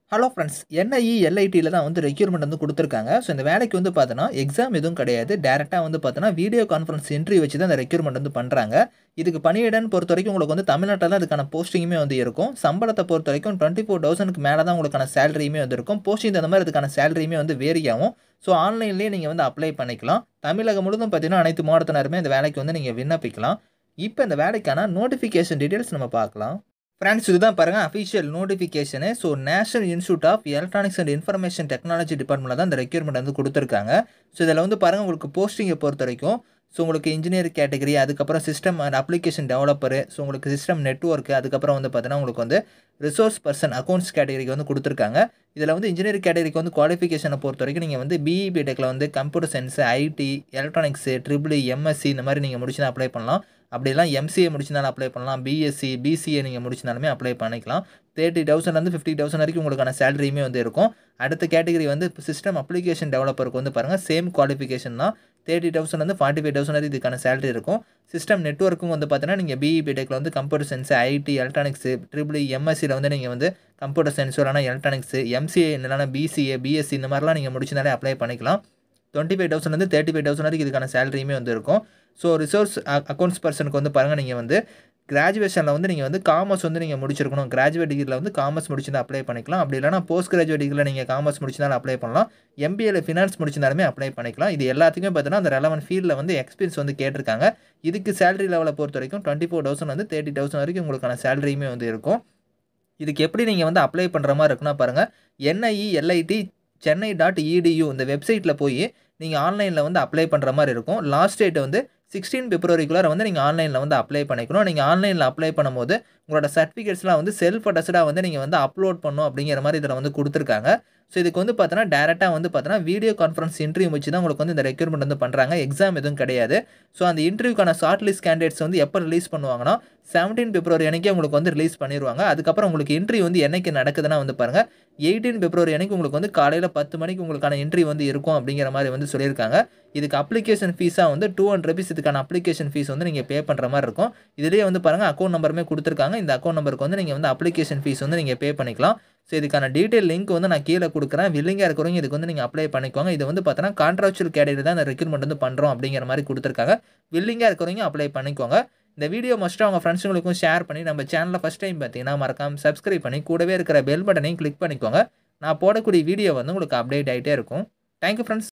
hello friends NIE எல்ஐடியில் தான் வந்து requirement வந்து கொடுத்துருக்காங்க ஸோ இந்த வேலைக்கு வந்து பார்த்தோன்னா எக்ஸாம் எதுவும் கிடையாது டேரெக்டாக வந்து பார்த்தோன்னா வீடியோ கான்ஃபரன்ஸ் இன்டர்வியூ வச்சு தான் இந்த ரெக்யூர்மெண்ட் வந்து பண்ணுறாங்க இதுக்கு பணியிடன்னு பொறுத்த வரைக்கும் உங்களுக்கு வந்து தமிழ்நாட்டில் தான் அதுக்கான போஸ்டிங்குமே வந்து இருக்கும் சம்பளத்தை பொறுத்த வரைக்கும் டுவெண்ட்டி ஃபோர் தௌசண்ட்க்கு மேலே தான் உங்களுக்கான சேலரியுமே வந்து இருக்கும் போஸ்டிங் தகுந்த மாதிரி அதுக்கான சேலரியுமே வந்து வேரி ஆகும் ஸோ ஆன்லைன்லேயே நீங்கள் வந்து அப்ளை பண்ணிக்கலாம் தமிழகம் முழுதும் பார்த்தீங்கன்னா அனைத்து மாவட்டத்தினருமே இந்த வேலைக்கு வந்து நீங்கள் விண்ணப்பிக்கலாம் இப்போ இந்த வேலைக்கான நோட்டிஃபிகேஷன் டீட்டெயில்ஸ் நம்ம பார்க்கலாம் ஃப்ரெண்ட்ஸ் இதுதான் பாருங்கள் official notification so national institute of electronics and information technology டிபார்ட்மெண்ட்டில் தான் இந்த ரெக்யூர்மெண்ட் வந்து கொடுத்துருக்காங்க ஸோ இதில் வந்து பாருங்கள் உங்களுக்கு போஸ்டிங்கை பொறுத்த வரைக்கும் ஸோ உங்களுக்கு இன்ஜினியர் கேட்டகரி அதுக்கப்புறம் system and application developer so உங்களுக்கு சிஸ்டம் நெட்ஒர்க்கு அதுக்கப்புறம் வந்து பார்த்தீங்கன்னா உங்களுக்கு வந்து ரிசோர்ஸ் பர்சன் அக்கௌண்ட்ஸ் கேட்டகரிக்கு வந்து கொடுத்துருக்காங்க இதில் வந்து இன்ஜினியர் கேட்டகரிக்கு வந்து குவாலிஃபிகேஷனை பொறுத்த வரைக்கும் நீங்கள் வந்து பிஇ பிடெக்கில் வந்து computer science IT electronics triple MSc இந்த மாதிரி நீங்கள் முடிச்சுனா அப்ளை பண்ணலாம் அப்படிலாம் எம்சிஏ முடிச்சினாலும் அப்ளை பண்ணலாம் பிஎஸ்சி பிசிஏ நீங்கள் முடிச்சினாலுமே அப்ளை பண்ணிக்கலாம் தேர்ட்டி தௌசண்ட்லேருந்து ஃபிஃப்டி தௌசண்ட் வரைக்கும் உங்களுக்கான சேலரியுமே வந்து இருக்கும் அடுத்த கேட்டகரி வந்து சிஸ்டம் அப்ளிகேஷன் டெவலப்பருக்கு வந்து பாருங்கள் சேம் குவாலிஃபிகேஷன் தான் தேர்ட்டி தௌசண்ட்லேருந்து ஃபார்ட்டி ஃபைவ் தௌசண்ட் வரைக்கும் இதுக்கான சேலரி இருக்கும் சிஸ்டம் நெட்ஒர்க்கும் வந்து பார்த்தீங்கன்னா நீங்கள் பிஇ பிடெக்கில் வந்து computer science IT electronics triple எம்எஸ்சியில் வந்து நீங்கள் வந்து கம்ப்யூட்டர் சயின்ஸ் இல்லைனா எலக்ட்ரானிக்ஸ் எம்சிஏ இல்லைனா பிசிஏ பிஎஸ்சி இந்த மாதிரிலாம் நீங்கள் முடிச்சினாலே அப்ளை பண்ணிக்கலாம் டுவெண்ட்டி ஃபைவ் தௌசண்ட்லேருந்து தேர்ட்டி ஃபைவ் தௌசண்ட் வரைக்கும் இதுக்கான சேலரியுமே வந்து இருக்கும் ஸோ ரிசோர்ஸ் அக்கௌண்ட்ஸ் பர்சனுக்கு வந்து பாருங்கள் நீங்கள் வந்து கிராஜுவேஷனில் வந்து நீங்கள் வந்து காமர்ஸ் வந்து நீங்கள் முடிச்சிருக்கணும் கிராஜுவேட் டிகிரியில் வந்து காமர்ஸ் முடிச்சிருந்தா அப்ளை பண்ணிக்கலாம் அப்படி இல்லைனா போஸ்ட் கிராஜுவேட் டிகிரியில் நீங்கள் காமர்ஸ் முடிச்சிருந்தாலும் அப்ளை பண்ணலாம் எம்பிஏல ஃபினான்ஸ் முடிச்சிருந்தாலுமே அப்ளை பண்ணிக்கலாம் இது எல்லாத்துக்குமே பார்த்தீங்கன்னா அந்த ரெலவெண்ட் ஃபீல்டில் வந்து எக்ஸ்பீரியன்ஸ் வந்து கேட்டிருக்காங்க இதுக்கு சேலரி லெவலை பொறுத்த வரைக்கும் டுவெண்ட்டி ஃபோர் தௌசண்ட் வந்து தேர்ட்டி தௌசண்ட் வரைக்கும் உங்களுக்கான சேலரியுமே வந்து இருக்கும் இதுக்கு எப்படி நீங்கள் வந்து அப்ளை பண்ணுற மாதிரி இருக்குன்னா பாருங்கள் NIE LIT Chennai dot edu இந்த வெப்சைட்டில் போய் நீங்கள் ஆன்லைனில் வந்து அப்ளை பண்ணுற மாதிரி இருக்கும் லாஸ்ட் டேட் வந்து சிக்ஸ்டீன் பிப்ரவரிக்குள்ளார வந்து நீங்கள் ஆன்லைனில் வந்து அப்ளை பண்ணிக்கணும் நீங்கள் ஆன்லைனில் அப்ளை பண்ணும்போது உங்களோட சர்டிஃபிகேட்ஸ்லாம் வந்து செல்ஃப் அட்டஸ்டாக வந்து நீங்கள் வந்து அப்லோட் பண்ணும் அப்படிங்கிற மாதிரி இதில் வந்து கொடுத்துருக்காங்க ஸோ இதுக்கு வந்து பார்த்தோன்னா டேரெக்டாக வந்து பார்த்தோன்னா வீடியோ கான்ஃபரன்ஸ் இன்டர்வியூ வச்சு தான் உங்களுக்கு வந்து இந்த ரெக்யூர்மெண்ட் வந்து பண்ணுறாங்க எக்ஸாம் எதுவும் கிடையாது ஸோ அந்த இன்டர்வியூக்கான ஷார்ட் லிஸ்ட் கேண்டிடேட்ஸ் வந்து எப்போ ரிலீஸ் பண்ணுவாங்கன்னா செவன்டீன் பிப்ரவரி அன்றைக்கி உங்களுக்கு வந்து ரிலீஸ் பண்ணிடுவாங்க அதுக்கப்புறம் உங்களுக்கு இன்டர்வியூ வந்து என்னைக்கு நடக்குதுன்னா வந்து பாருங்கள் எயிட்டீன் பிப்ரவரி அன்றைக்கி உங்களுக்கு வந்து காலையில் பத்து மணிக்கு உங்களுக்கான இன்டர்வியூ வந்து இருக்கும் அப்படிங்கிற மாதிரி வந்து சொல்லியிருக்காங்க இதுக்கு அப்ளிகேஷன் ஃபீஸாக வந்து டூ ஹண்ட்ரட் ருபீஸ் இதுக்கான அப்ளிகேஷன் ஃபீஸ் வந்து நீங்கள் பே பண்ணுற மாதிரி இருக்கும் இதுலேயே வந்து பாருங்கள் அக்கௌண்ட் நம்பருமே கொடுத்துருக்காங்க இந்த அக்கௌண்ட் நம்பருக்கு வந்து நீங்கள் வந்து அப்ளிகேஷன் ஃபீஸ் வந்து நீங்கள் பே பண்ணிக்கலாம் ஸோ இதுக்கான டீட்டெயில் லிங்க் வந்து நான் கீழே கொடுக்குறேன் வில்லிங்காக இருக்கிறவங்க இதுக்கு வந்து நீங்கள் அப்ளை பண்ணிக்கோங்க இது வந்து பார்த்தோன்னா கான்ட்ராக்சுவல் கேட்டகரி தான் இந்த ரெக்ரூட்மெண்ட் வந்து பண்ணுறோம் அப்படிங்கிற மாதிரி கொடுத்துருக்காங்க வில்லிங்காக இருக்கிறவங்க அப்ளை பண்ணிக்கோங்க இந்த வீடியோ மஸ்ட்டாக அவங்க ஃப்ரெண்ட்ஸுங்களுக்கும் ஷேர் பண்ணி நம்ம சேனலில் ஃபஸ்ட் டைம் பார்த்தீங்கன்னா மறக்காம சப்ஸ்கிரைப் பண்ணி கூடவே இருக்கிற பெல் பட்டனையும் கிளிக் பண்ணிக்கோங்க நான் போடக்கூடிய வீடியோ வந்து உங்களுக்கு அப்டேட் ஆகிட்டே இருக்கும் தேங்க்யூ ஃப்ரெண்ட்ஸ்